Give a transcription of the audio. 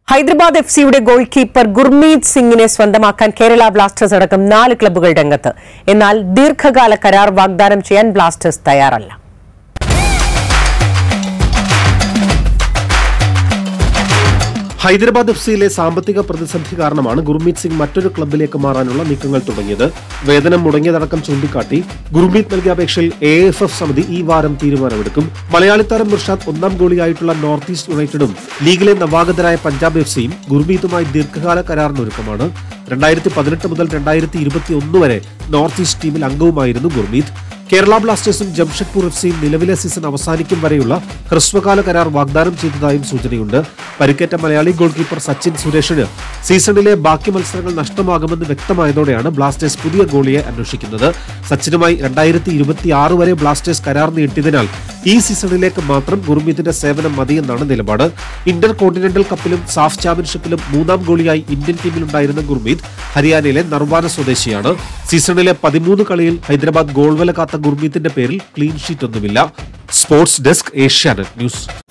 Hyderabad F സിയുടെ goal keeper Gurmeet സിംഗിനെ സ്വന്തമാക്കാൻ കേരള ബ്ലാസ്റ്റേഴ്സ് അടക്കം നാല് ക്ലബ്ബുകൾ രംഗത്ത് എന്നാൽ ദീർഘകാല കരാർ വാഗ്ദാനം ചെയ്യാൻ ബ്ലാസ്റ്റേഴ്സ് തയ്യാറല്ല ഹൈദരാബാദ് എഫ് സിയിലെ സാമ്പത്തിക പ്രതിസന്ധി കാരണമാണ് ഗുർമീത് സിംഗ് മറ്റൊരു ക്ലബിലേക്ക് മാറാനുള്ള നീക്കങ്ങൾ തുടങ്ങിയത് വേതനം മുടങ്ങിയതടക്കം ചൂണ്ടിക്കാട്ടി ഗുർമീത് നൽകിയ അപേക്ഷയിൽ എ എഫ് എഫ് സമിതി ഈ വാരം തീരുമാനമെടുക്കും മലയാളി താരം മുർഷാദ് ഒന്നാം ഗോളിയായിട്ടുള്ള നോർത്ത് ഈസ്റ്റ് യുണൈറ്റഡും ലീഗിലെ നവാഗതരായ പഞ്ചാബ് എഫ് സിയും ഗുർമീത്തുമായി ദീർഘകാല കരാറിനൊരുക്കമാണ് രണ്ടായിരത്തി പതിനെട്ട് മുതൽ രണ്ടായിരത്തി ഇരുപത്തി ഒന്ന് വരെ നോർത്ത് ഈസ്റ്റ് ടീമിൽ അംഗവുമായിരുന്നു ഗുർമീത് കേരള ബ്ലാസ്റ്റേഴ്സും ജംഷഡ്പൂർ എഫ് സിയും നിലവിലെ സീസൺ അവസാനിക്കും വരെയുള്ള ഹ്രസ്വകാല കരാർ വാഗ്ദാനം ചെയ്തതായും സൂചനയുണ്ട് പരിക്കേറ്റ മലയാളി ഗോൾ കീപ്പർ സച്ചിൻ സുരേഷിന് സീസണിലെ ബാക്കി മത്സരങ്ങൾ നഷ്ടമാകുമെന്ന് വ്യക്തമായതോടെയാണ് ബ്ലാസ്റ്റേഴ്സ് പുതിയ ഗോളിയെ അന്വേഷിക്കുന്നത് സച്ചിനുമായി രണ്ടായിരത്തി ഇരുപത്തി ആറ് വരെ ബ്ലാസ്റ്റേഴ്സ് കരാർ നീട്ടിയതിനാൽ ഈ സീസണിലേക്ക് മാത്രം ഗുർമീതിന്റെ സേവനം മതിയെന്നാണ് നിലപാട് ഇന്റർ കോണ്ടിനെന്റൽ കപ്പിലും സാഫ് ചാമ്പ്യൻഷിപ്പിലും മൂന്നാം ഗോളിയായി ഇന്ത്യൻ ടീമിലുണ്ടായിരുന്ന ഗുർമീത് ഹരിയാനയിലെ നർവാന സ്വദേശിയാണ് സീസണിലെ പതിമൂന്ന് കളിയിൽ ഹൈദരാബാദ് ഗോൾ വില കാത്ത ഗുർമീത്തിന്റെ പേരിൽ ക്ലീൻ ഷീറ്റ് ഒന്നുമില്ല സ്പോർട്സ് ഡെസ്ക് ഏഷ്യാനെറ്റ് ന്യൂസ്